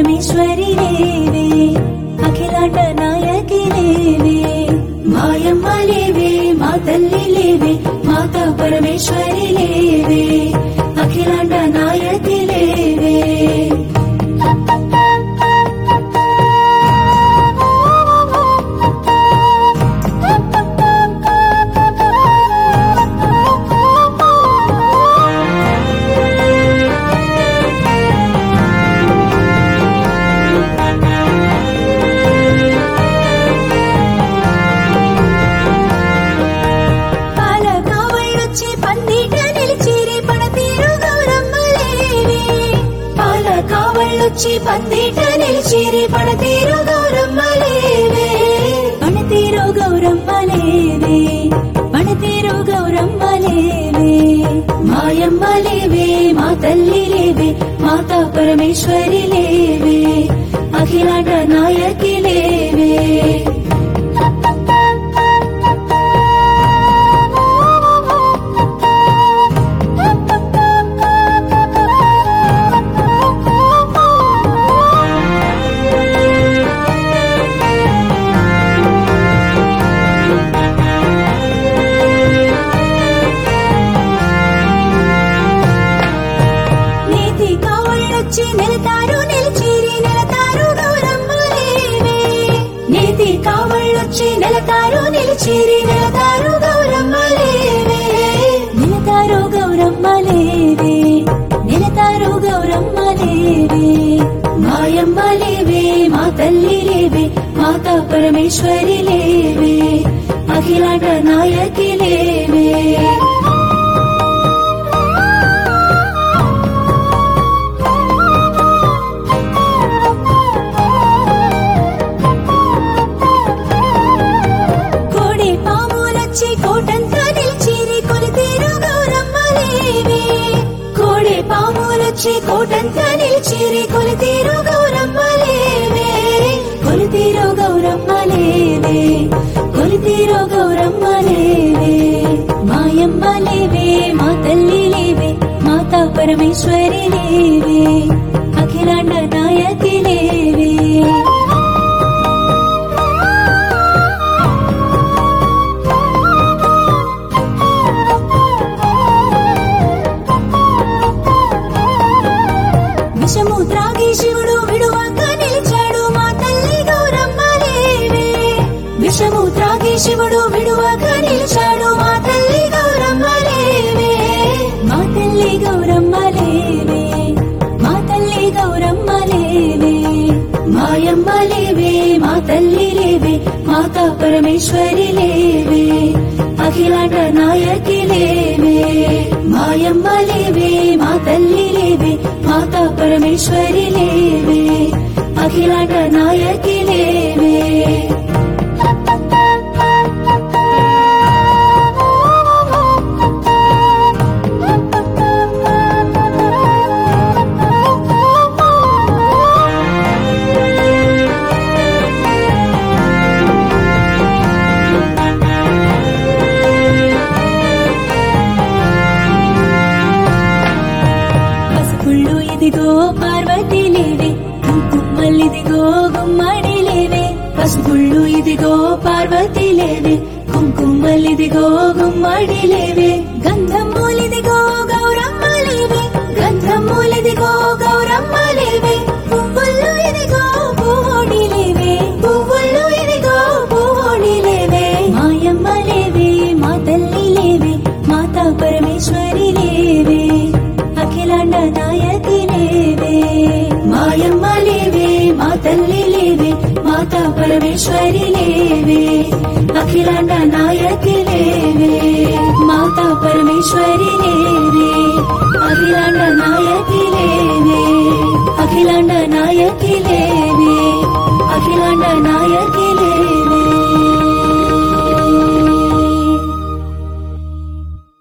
పరమేశ్వరి లేవే అఖిలాండ నాయకి లేవే మాయమ్మ లేవే మా తల్లి లేవే మాతా పరమేశ్వరి లేవే అఖిలాండ నాయకి లేవే పాల కావళ్ళొచ్చి పందిట నిలిచిరి పడతీరు గౌరమ్మలేవి పాల కావళ్ళొచ్చి పందిట నిలిచిరి పడతీరు గౌరమ్మలేవే పణతీరు గౌరమ్మలేవే పణతీరు గౌరమ్మలేవే మాయమ్మలేవే మా తల్లి లేవే మాతా పరమేశ్వరి లేవే అఖిలాండ నాయకి లేవే నీతి కావళ్ళొచ్చి నిలతారు నిలిచిరి నిలతారు గౌరమ్మలేవే నీతి కావళ్ళొచ్చి నిలతారు నిలిచిరి నిలతారు గౌరమ్మలేవే నిలతారు గౌరమ్మలేవే నిలతారు గౌరమ్మలేవే మాయమ్మలేవే మా తల్లి లేవే మాతా పరమేశ్వరి లేవే అఖిలాండ నాయకి లేవే కోడి పాములొచ్చి కోటంతా నిలిచిరి కొలితీరు గౌరమ్మలేవే కోడి పాములొచ్చి కోటంతా నిలిచిరి కొలితీరు గౌరమ్మలేవే కొలితీరు గౌరమ్మలేవే కొలితీరు గౌరమ్మలేవే మాయమ్మలేవే మా తల్లి లేవే మాతా పరమేశ్వరి లేవే అఖిలాండ నాయకి లేవే విషము త్రాగి శివుడు విడువక నిలిచాడు మా తల్లి గౌరమ్మ లేవే విషము త్రాగి శివుడు విడువక నిలిచాడు మా తల్లి గౌరమ్మ లేవే మా తల్లి గౌరమ్మ లేవే మా తల్లి గౌరమ్మ లేవే మాయమ్మ లేవే మా తల్లి లేవే మాతా పరమేశ్వరి లేవే అఖిలాండ నాయకి లేవే మాయమ్మ లేవే మా తల్లి లేవే మాతా పరమేశ్వరి లేవే అఖిలాండ నాయకి లేవే పసుపుళ్ళు ఇదిగో పార్వతి లేవే కుంకుమల్లిదిగో గుమ్మడి లేవే పసుపుళ్ళు ఇదిగో పార్వతి లేవే కుంకుమల్లిదిగో గుమ్మడి లేవే గంధమూలిదిగో గౌరమ్మ లేవే గంధమూలిదిగో గౌరమ్మ లేవే పువ్వుల్లో ఇదిగో పువ్వుడి లేవే పువ్వుల్లో ఇదిగో పువ్వుడి లేవే మాయమ్మ లేవే మా తల్లి లేవే మాతా పరమేశ్వరి లేవే అఖిలాండ నాయకి లేవే మాయమ్మ లేవే మా తల్లి లేవే మాతా పరమేశ్వరి లేవే అఖిలాండ నాయకి లేవే మాతా పరమేశ్వరి లేవే అఖిలాండ నాయకి లేవే అఖిలాండ నాయకి లేవే